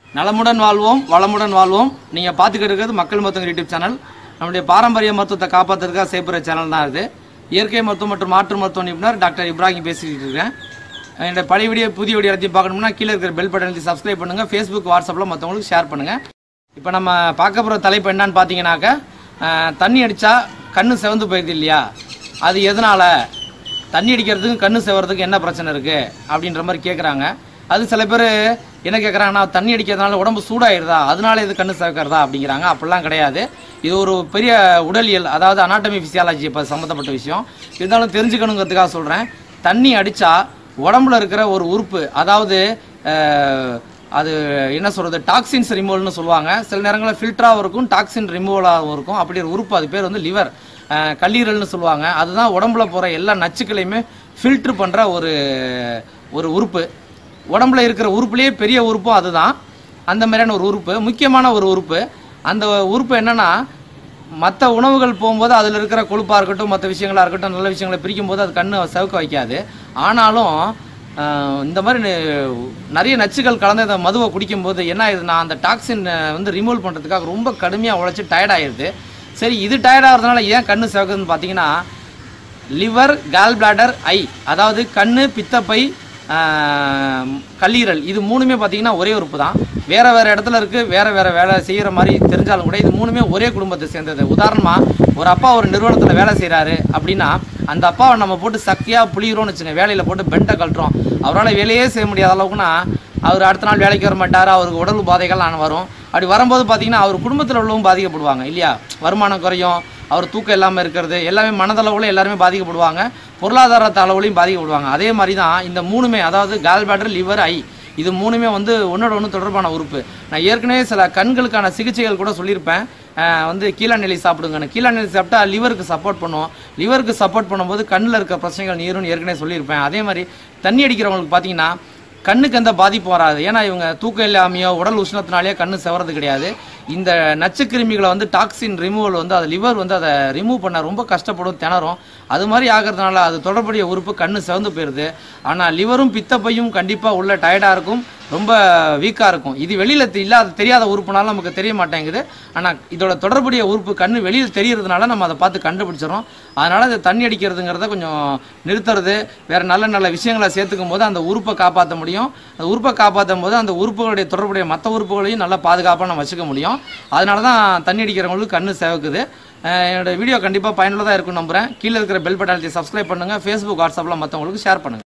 நலமுடன் வாழ்வோம் வளமுடன் வாழ்வோம் நீங்கள் பார்த்துக்கிட்டு இருக்கிறது மக்கள் மருத்துவம் யூடியூப் சேனல் நம்முடைய பாரம்பரிய மருத்துவத்தை காப்பாற்றுறதுக்காக செய்யப்படுற சேனல் தான் இது இயற்கை மருத்துவம் மற்றும் மாற்று மருத்துவ நிபுணர் டாக்டர் இப்ராஹிம் பேசிக்கிட்டு இருக்கேன் என்னோட பழைய வீடியோ புதிய வீடியோ எல்லாத்தையும் பார்க்கணும்னா கீழே இருக்கிற பெல் பட்டன் எழுதி சப்ஸ்கிரைப் பண்ணுங்கள் ஃபேஸ்புக் வாட்ஸ்அப்பில் மற்றவங்களுக்கு ஷேர் பண்ணுங்கள் இப்போ நம்ம பார்க்க போகிற தலைப்பு என்னன்னு பார்த்தீங்கன்னாக்க அஹ், தண்ணி அடித்தா கண்ணு செவந்து போயிடுது இல்லையா அது எதனால் தண்ணி அடிக்கிறதுக்கும் கண்ணு செவறதுக்கு என்ன பிரச்சனை இருக்குது அப்படின்ற மாதிரி கேட்குறாங்க அது சில பேர் என்ன கேட்குறாங்கன்னா தண்ணி அடிக்கிறதுனால உடம்பு சூடாயிருதா அதனால இது கண்ணு சிவக்கிறதா அப்படிங்கிறாங்க அப்படிலாம் கிடையாது இது ஒரு பெரிய உடலியல் அதாவது அனாட்டமி ஃபிசியாலஜி இப்போ சம்மந்தப்பட்ட விஷயம் இருந்தாலும் தெரிஞ்சுக்கணுங்கிறதுக்காக சொல்கிறேன் தண்ணி அடித்தா உடம்புல இருக்கிற ஒரு உறுப்பு அதாவது அஹ், அது என்ன சொல்கிறது டாக்ஸின்ஸ் ரிமூவல்னு சொல்லுவாங்க சில நேரங்களில் ஃபில்டராகவும் இருக்கும் டாக்ஸின் ரிமூவலாகவும் இருக்கும் அப்படி ஒரு உறுப்பு அது பேர் வந்து லிவர் கல்லீரல்னு சொல்லுவாங்க அதுதான் உடம்புல போகிற எல்லா நச்சுக்களையுமே ஃபில்ட்ரு பண்ணுற ஒரு ஒரு உறுப்பு உடம்புல இருக்கிற உறுப்புலேயே பெரிய உறுப்பும் அதுதான் அந்த மாதிரியான ஒரு உறுப்பு முக்கியமான ஒரு உறுப்பு அந்த உறுப்பு என்னன்னா மற்ற உணவுகள் போகும்போது அதில் இருக்கிற கொழுப்பாக இருக்கட்டும் மற்ற விஷயங்களாக இருக்கட்டும் நல்ல விஷயங்களை பிரிக்கும் போது அது கண்ணு செவக்க வைக்காது ஆனாலும் ஆஹ், இந்த மாதிரி நெ- நிறைய நச்சுகள் கலந்த இந்த மதுவை குடிக்கும்போது என்ன ஆயிடுதுன்னா அந்த டாக்ஸின் வந்து ரிமூவ் பண்ணுறதுக்காக ரொம்ப கடுமையாக உழைச்சி டயர்ட் ஆயிடுது சரி இது டயர்ட் ஆகிறதுனால ஏன் கண்ணு சிவக்குதுன்னு பார்த்தீங்கன்னா லிவர் கால் பிளாடர் ஐ அதாவது கண்ணு பித்தப்பை ஆஹ், கல்லீரல் இது மூணுமே பார்த்தீங்கன்னா ஒரே உறுப்பு தான் வேற வேற இடத்துல இருக்கு வேற வேற வேலை செய்யற மாதிரி தெரிஞ்சாலும் கூட இது மூணுமே ஒரே குடும்பத்தை சேர்ந்தது உதாரணமா ஒரு அப்பா ஒரு நிறுவனத்தில் வேலை செய்றாரு அப்படின்னா அந்த அப்பாவை நம்ம போட்டு சக்தியா புளிகிறோம்னு வச்சுங்க வேலையில போட்டு பெண்டை கழட்டுறோம் அவரால் வேலையே செய்ய முடியாத அளவுக்குனா அவர் அடுத்த நாள் வேலைக்கு வர மாட்டார் அவருக்கு உடல் உபாதைகள்லாம் வரும் அப்படி வரும்போது பார்த்தீங்கன்னா அவர் குடும்பத்தில் உள்ளவங்க பாதிக்கப்படுவாங்க இல்லையா வருமானம் குறையும் அவர் தூக்கம் இல்லாமல் இருக்கிறது எல்லாமே மனதளவில் எல்லாருமே பாதிக்கப்படுவாங்க பொருளாதாரத்த அளவுலையும் பாதிக்கப்படுவாங்க அதே மாதிரி தான் இந்த மூணுமே அதாவது கால் பேட்டர் லிவர் ஐ இது மூணுமே வந்து ஒன்றோட ஒன்று தொடர்பான உறுப்பு நான் ஏற்கனவே சில கண்களுக்கான சிகிச்சைகள் கூட சொல்லியிருப்பேன் அஹ் வந்து கீழாநெல்லி சாப்பிடுங்கன்னு கீழாநெல்லி சாப்பிட்டா லிவருக்கு சப்போர்ட் பண்ணும் லிவருக்கு சப்போர்ட் பண்ணும்போது கண்ணில் இருக்க பிரச்சனைகள் நீரும்னு ஏற்கனவே சொல்லியிருப்பேன் அதே மாதிரி தண்ணி அடிக்கிறவங்களுக்கு பார்த்தீங்கன்னா கண்ணுக்கு எந்த பாதிப்பும் வராது ஏன்னா இவங்க தூக்கம் இல்லாமையோ உடல் உஷ்ணத்தினாலேயோ கண்ணு செவறது கிடையாது இந்த நச்சுக்கிருமிகளை வந்து டாக்ஸின் ரிமூவல் வந்து அது லிவர் வந்து அதை ரிமூவ் பண்ண ரொம்ப கஷ்டப்படும் திணறும் அது மாதிரி ஆகிறதுனால அது தொடர்புடைய உறுப்பு கண்ணு சிவந்து போயிடுது ஆனால் லிவரும் பித்தப்பையும் கண்டிப்பாக உள்ள டயர்டாக இருக்கும் ரொம்ப வீக்காக இருக்கும் இது வெளியில் இல்லாத தெரியாத உறுப்புனால நமக்கு தெரிய மாட்டேங்குது ஆனால் இதோட தொடர்புடைய உறுப்பு கண்ணு வெளியில் தெரியறதுனால நம்ம அதை பார்த்து கண்டுபிடிச்சிடறோம் அதனால் இந்த தண்ணி அடிக்கிறதுங்கிறத கொஞ்சம் நிறுத்துறது வேறு நல்ல நல்ல விஷயங்களை சேர்த்துக்கும் போது அந்த உறுப்பை காப்பாற்ற முடியும் அந்த உறுப்பை காப்பாற்றும் போது அந்த உறுப்புகளுடைய தொடர்புடைய மற்ற உறுப்புகளையும் நல்லா பாதுகாப்பாக நம்ம வச்சுக்க முடியும் அதனால தான் தண்ணி அடிக்கிறவங்களுக்கு கண்ணு சேவக்குது அஹ் என்னோட வீடியோ கண்டிப்பாக பயனுள்ளதாக இருக்கும் நம்புகிறேன் கீழே இருக்கிற பெல் பட்டனத்தை சப்ஸ்கிரைப் பண்ணுங்கள் ஃபேஸ்புக் வாட்ஸ்அப்பில் மற்றவங்களுக்கு ஷேர் பண்ணுங்கள்